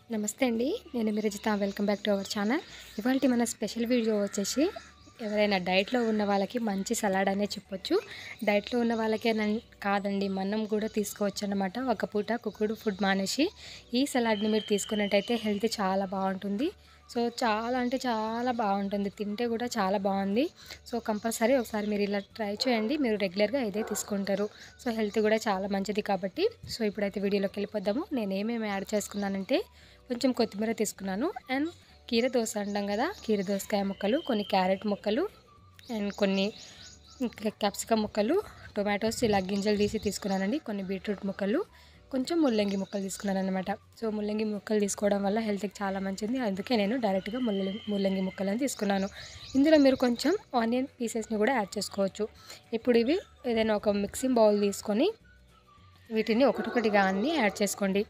నమస్తే అండి నేను మీ Rajitha welcome back to our channel ఇవాళ మన స్పెషల్ వీడియో వచ్చేసి ఎవరైనా డైట్లో ఉన్న వాళ్ళకి మంచి సలాడ్ అనే చెప్పొచ్చు డైట్లో ఉన్న వాళ్ళకే నన్- కాదండి మనం కూడా తీసుకోవచ్చు అనమాట ఒక పూట కుక్కుడు ఫుడ్ మానేసి ఈ సలాడ్ని మీరు తీసుకున్నట్టయితే హెల్త్ చాలా బాగుంటుంది సో చాలా అంటే చాలా బాగుంటుంది తింటే కూడా చాలా బాగుంది సో కంపల్సరీ ఒకసారి మీరు ఇలా ట్రై చేయండి మీరు రెగ్యులర్గా ఇదే తీసుకుంటారు సో హెల్త్ కూడా చాలా మంచిది కాబట్టి సో ఇప్పుడైతే వీడియోలోకి వెళ్ళిపోద్దాము నేను ఏమేమి యాడ్ చేసుకున్నానంటే కొంచెం కొత్తిమీర తీసుకున్నాను అండ్ కీర దోస అంటాం కదా కీర దోసకాయ ముక్కలు కొన్ని క్యారెట్ ముక్కలు అండ్ కొన్ని క్యాప్సికమ్ ముక్కలు టొమాటోస్ ఇలా గింజలు తీసి తీసుకున్నానండి కొన్ని బీట్రూట్ ముక్కలు కొంచెం ముల్లంగి ముక్కలు తీసుకున్నాను అనమాట సో ముల్లంగి ముక్కలు తీసుకోవడం వల్ల హెల్త్కి చాలా మంచిది అందుకే నేను డైరెక్ట్గా ముల్లంగి ముల్లంగి ముక్కలను తీసుకున్నాను ఇందులో మీరు కొంచెం ఆనియన్ పీసెస్ని కూడా యాడ్ చేసుకోవచ్చు ఇప్పుడు ఇవి ఏదైనా ఒక మిక్సింగ్ బౌల్ తీసుకొని వీటిని ఒకటొకటిగా అన్నీ యాడ్ చేసుకోండి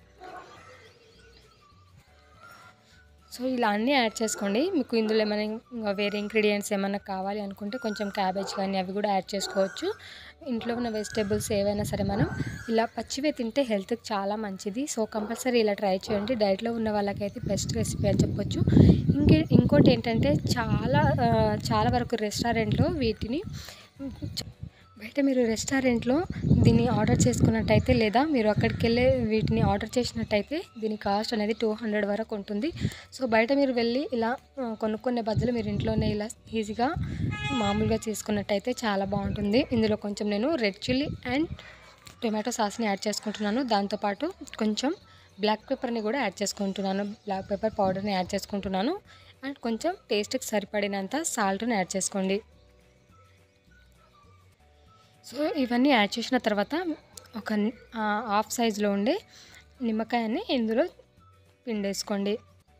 సో ఇలా అన్నీ యాడ్ చేసుకోండి మీకు ఇందులో ఏమైనా ఇంకా వేరే ఇంగ్రీడియంట్స్ ఏమైనా కావాలి అనుకుంటే కొంచెం క్యాబేజ్ కానీ అవి కూడా యాడ్ చేసుకోవచ్చు ఇంట్లో ఉన్న వెజిటేబుల్స్ ఏవైనా సరే మనం ఇలా పచ్చివే తింటే హెల్త్కి చాలా మంచిది సో కంపల్సరీ ఇలా ట్రై చేయండి డైట్లో ఉన్న వాళ్ళకైతే బెస్ట్ రెసిపీ అని చెప్పొచ్చు ఇంకే ఇంకోటి ఏంటంటే చాలా ఆ, చాలా వరకు రెస్టారెంట్లో వీటిని బయట మీరు రెస్టారెంట్లో దీన్ని ఆర్డర్ చేసుకున్నట్టయితే లేదా మీరు అక్కడికి వెళ్ళే వీటిని ఆర్డర్ చేసినట్టయితే దీని కాస్ట్ అనేది టూ హండ్రెడ్ వరకు ఉంటుంది సో బయట మీరు వెళ్ళి ఇలా ఆ, కొనుక్కునే బదులు మీరు ఇంట్లోనే ఇలా ఈజీగా మామూలుగా చేసుకున్నట్టయితే చాలా బాగుంటుంది ఇందులో కొంచెం నేను రెడ్ చిల్లీ అండ్ టొమాటో సాస్ని యాడ్ చేసుకుంటున్నాను దాంతోపాటు కొంచెం బ్లాక్ పెప్పర్ని కూడా యాడ్ చేసుకుంటున్నాను బ్లాక్ పెప్పర్ పౌడర్ని యాడ్ చేసుకుంటున్నాను అండ్ కొంచెం టేస్ట్కి సరిపడినంత సాల్ట్ని యాడ్ చేసుకోండి సో ఇవన్నీ యాడ్ చేసిన తర్వాత ఒక ని- ఆ, హాఫ్ సైజులో ఉండే నిమ్మకాయని ఇందులో పిండేసుకోండి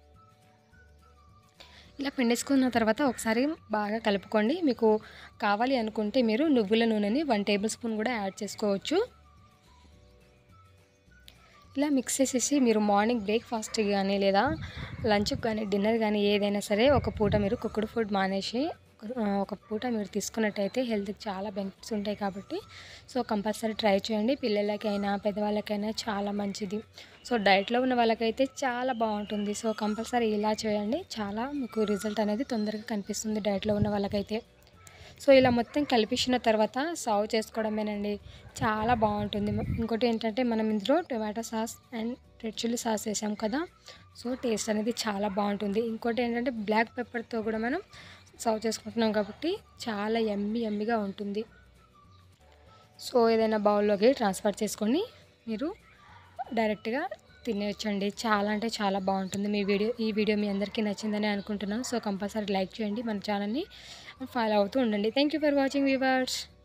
ఇలా పిండేసుకున్న తర్వాత ఒకసారి బాగా కలుపుకోండి మీకు కావాలి అనుకుంటే మీరు నువ్వుల నూనెని వన్ టేబుల్ స్పూన్ కూడా యాడ్ చేసుకోవచ్చు ఇలా మిక్స్ చేసేసి మీరు మార్నింగ్ బ్రేక్ఫాస్ట్ కానీ లేదా లంచ్కి కానీ డిన్నర్ కానీ ఏదైనా సరే ఒక పూట మీరు కుక్కుడు ఫుడ్ మానేసి ఆ, ఒక పూట మీరు తీసుకున్నట్టయితే హెల్త్కి చాలా బెనిఫిట్స్ ఉంటాయి కాబట్టి సో కంపల్సరీ ట్రై చేయండి పిల్లలకైనా పెద్దవాళ్ళకైనా చాలా మంచిది సో డైట్లో ఉన్న వాళ్ళకైతే చాలా బాగుంటుంది సో కంపల్సరీ ఇలా చేయండి చాలా మీకు రిజల్ట్ అనేది తొందరగా కనిపిస్తుంది డైట్లో ఉన్న వాళ్ళకైతే సో ఇలా మొత్తం కలిపించిన తర్వాత సర్వ్ చేసుకోవడమేనండి చాలా బాగుంటుంది ఇంకోటి ఏంటంటే మనం ఇందులో tomato sauce and red chilli sauce వేసాం కదా సో టేస్ట్ అనేది చాలా బాగుంటుంది ఇంకోటి ఏంటంటే బ్లాక్ పెప్పర్తో కూడా మనం సర్వ్ చేసుకుంటున్నాం కాబట్టి చాలా ఎమ్మి ఎమ్మిగా ఉంటుంది సో ఏదైనా బౌల్లోకి ట్రాన్స్ఫర్ చేసుకొని మీరు డైరెక్ట్గా తినేయచ్చండి చాలా అంటే చాలా బాగుంటుంది మీ వీడియో ఈ వీడియో మీ అందరికీ నచ్చిందని అనుకుంటున్నాను సో కంపల్సరీ లైక్ చేయండి మన ఛానల్ని ఫాలో అవుతూ ఉండండి thank you for watching viewers